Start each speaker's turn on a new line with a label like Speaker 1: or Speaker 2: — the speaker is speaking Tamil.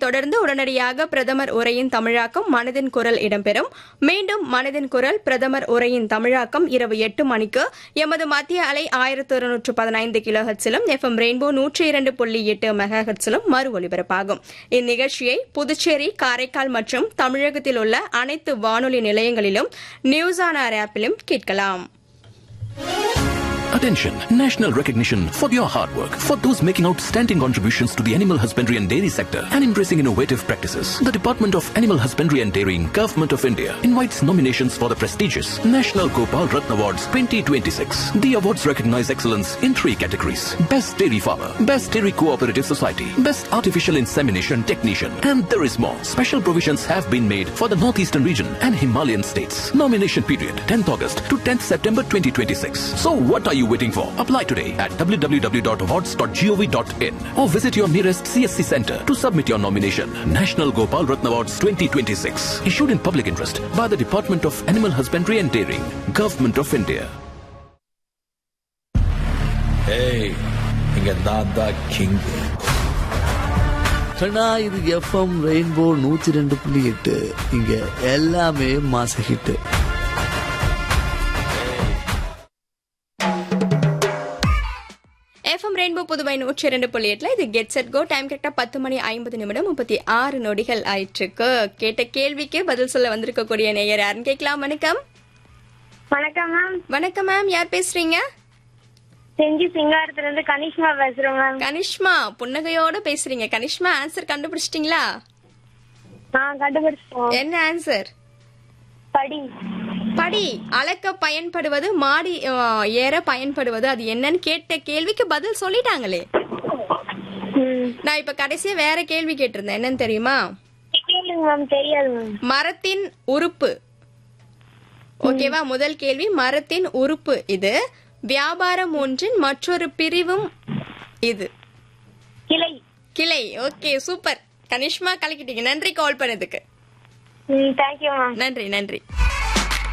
Speaker 1: தொடர்ந்து உடனடியாக பிரதமர் உரையின் தமிழாக்கம் மனதின் குரல் இடம்பெறும் மீண்டும் மனதின் குரல் பிரதமர் உரையின் தமிழாக்கம் இரவு எட்டு மணிக்கு எமது மத்திய அலை ஆயிரத்து இருநூற்று பதினைந்து கிலோ ஹெட்ஸிலும் எஃப்எம் ரெயின்போ நூற்றி இரண்டு புள்ளி எட்டு மெகா ஹெட்ஸிலும் மறு ஒலிபரப்பாகும் இந்நிகழ்ச்சியை புதுச்சேரி காரைக்கால் மற்றும் தமிழகத்தில் உள்ள அனைத்து வானொலி நிலையங்களிலும் நியூஸ் ஆன் ஏர் ஆப்பிலும் கேட்கலாம்
Speaker 2: Attention! National recognition for your hard work. For those making outstanding contributions to the animal husbandry and dairy sector and embracing innovative practices, the Department of Animal Husbandry and Dairying, Government of India invites nominations for the prestigious National Gopal Ratna Awards 2026. The awards recognize excellence in three categories. Best Dairy Farmer, Best Dairy Cooperative Society, Best Artificial Insemination Technician, and there is more. Special provisions have been made for the Northeastern region and Himalayan states. Nomination period 10th August to 10th September 2026. So what are you waiting for? Apply today at www.awards.gov.in or visit your nearest CSC center to submit your nomination. National Gopal Ratna Awards 2026. Issued in public interest by the Department of Animal Husbandry and Dairying, Government of India.
Speaker 3: ஏய் இங்க நான் தான் கிங்
Speaker 4: கண்ணா இது எஃப்எம் ரெயின்போ நூத்தி ரெண்டு புள்ளி எட்டு இங்க எல்லாமே மாச ஹிட்டு
Speaker 1: எஃப்எம் ரெயின்போ புதுவை நூற்றி இரண்டு புள்ளி எட்டுல இது கெட் செட் கோ டைம் கரெக்டா பத்து மணி ஐம்பது நிமிடம் முப்பத்தி ஆறு நொடிகள் ஆயிற்றுக்கு கேட்ட கேள்விக்கு பதில் சொல்ல வந்திருக்கக்கூடிய நேயர் யாருன்னு கேட்கலாம் வணக்கம்
Speaker 5: வணக்கம் மேம்
Speaker 1: வணக்கம் மேம் யார் பேசுறீங்க
Speaker 5: செஞ்சி சிங்காரத்துல இருந்து கனிஷ்மா பேசுறேன் மேம்
Speaker 1: கனிஷ்மா புன்னகையோட பேசுறீங்க கனிஷ்மா ஆன்சர் கண்டுபிடிச்சிட்டீங்களா
Speaker 5: நான் கண்டுபிடிச்சிட்டோம்
Speaker 1: என்ன ஆன்சர்
Speaker 5: படி
Speaker 1: படி அளக்க பயன்படுவது மாடி அஹ், ஏற பயன்படுவது அது என்னன்னு கேட்ட கேள்விக்கு பதில் சொல்லிட்டாங்களே
Speaker 5: ம்.
Speaker 1: நான் இப்ப கடைசியா வேற கேள்வி கேட்டிருந்தேன் என்னன்னு தெரியுமா
Speaker 5: கேளுங்க மேம் தெரியாது மேம்
Speaker 1: மரத்தின் உறுப்பு ஓகேவா முதல் கேள்வி மரத்தின் உறுப்பு இது வியாபாரம் ஒன்றின் மற்றொரு பிரிவும் இது
Speaker 5: கிளை
Speaker 1: கிளை ஓகே சூப்பர் கனிஷ்மா கலக்கிட்டீங்க நன்றி கால் பண்ணதுக்கு
Speaker 5: ம் தேங்க்யூ மேம்
Speaker 1: நன்றி நன்றி